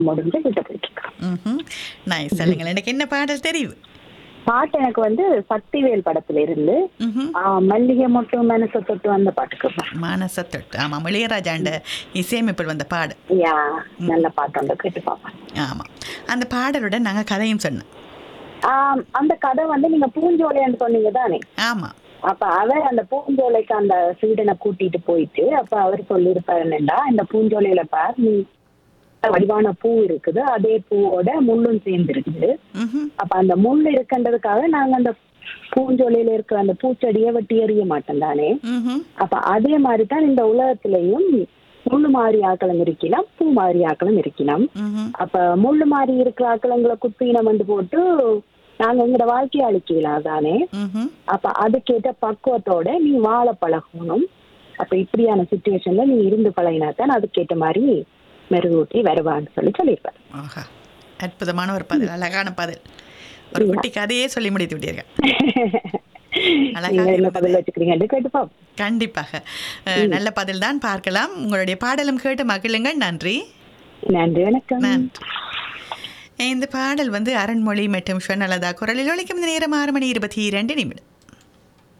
முடிஞ்சு கிட்ட போயிட்டு இருக்கோம் ம் நைஸ் சொல்லுங்கள் எனக்கு என்ன பாடல் தெரியுது பாட்டு எனக்கு வந்து சக்திவேல் படத்துல இருந்து ம் ஆ, மல்லிகை மட்டும் மனசை தொட்டு அந்த பாட்டுக்கு மானச தொட்டு ஆமாம் இளையராஜாண்ட இசையமைப்பில் வந்த பாடு யா நல்ல பாட்டு அந்த கேட்டு பார்ப்பேன் ஆமாம் அந்த பாடலுடன் நாங்கள் கதையும் சொன்னோம் ஆம், அந்த கதை வந்து நீங்க பூஞ்சோலைன்னு சொன்னீங்க தானே ஆமாம் அப்ப அவர் அந்த பூஞ்சோலைக்கு அந்த சீடனை கூட்டிட்டு போயிட்டு அப்ப அவர் சொல்லியிருப்பாரு என்னடா இந்த பூஞ்சோலையில பார் நீ வடிவான பூ இருக்குது அதே பூவோட முள்ளும் சேர்ந்து இருக்குது ம் அப்ப அந்த முள் இருக்கின்றதுக்காக நாங்க அந்த பூஞ்சோலையில இருக்கிற அந்த பூச்செடியை வெட்டி எறிய மாட்டோம் தானே ம் அப்ப அதே மாதிரி தான் இந்த உலகத்திலையும் முள்ளு மாதிரி ஆக்களும் இருக்கலாம் பூ மாதிரி ஆக்களும் இருக்கலாம் ம் அப்ப முள்ளு மாதிரி இருக்கிற ஆக்களங்களை குத்தினம் வந்து போட்டு நாங்க எங்களோட வாழ்க்கையை அழிக்கலாம் தானே ம் அப்ப அதுக்கேற்ற பக்குவத்தோட நீ வாழ பழகணும் அப்ப இப்படியான சுச்சுவேஷன்ல நீ இருந்து பழகினா தான் அதுக்கேற்ற மாதிரி மெருகூட்டி வருவான்னு சொல்லி சொல்லியிருப்பாரு ஆஹா அற்புதமான ஒரு பதில் அழகான பதில் ஒரு குட்டி கதையே சொல்லி முடித்து விட்டீர்கள் அழகாக நீங்க என்ன இருந்தது. பதில் வச்சுக்கிறீங்கன்னு கேட்டுப்பா கண்டிப்பாக அஹ், நல்ல பதில் தான் பார்க்கலாம் உங்களுடைய பாடலும் கேட்டு மகிழுங்கள் நன்றி நன்றி வணக்கம் நன்றி இந்த பாடல் வந்து அரண்மொழி மற்றும் ஸ்வர்ணலதா குரலில் ஒழிக்கும் இந்த நேரம் ஆறு மணி இருபத்தி இரண்டு நிமிடம்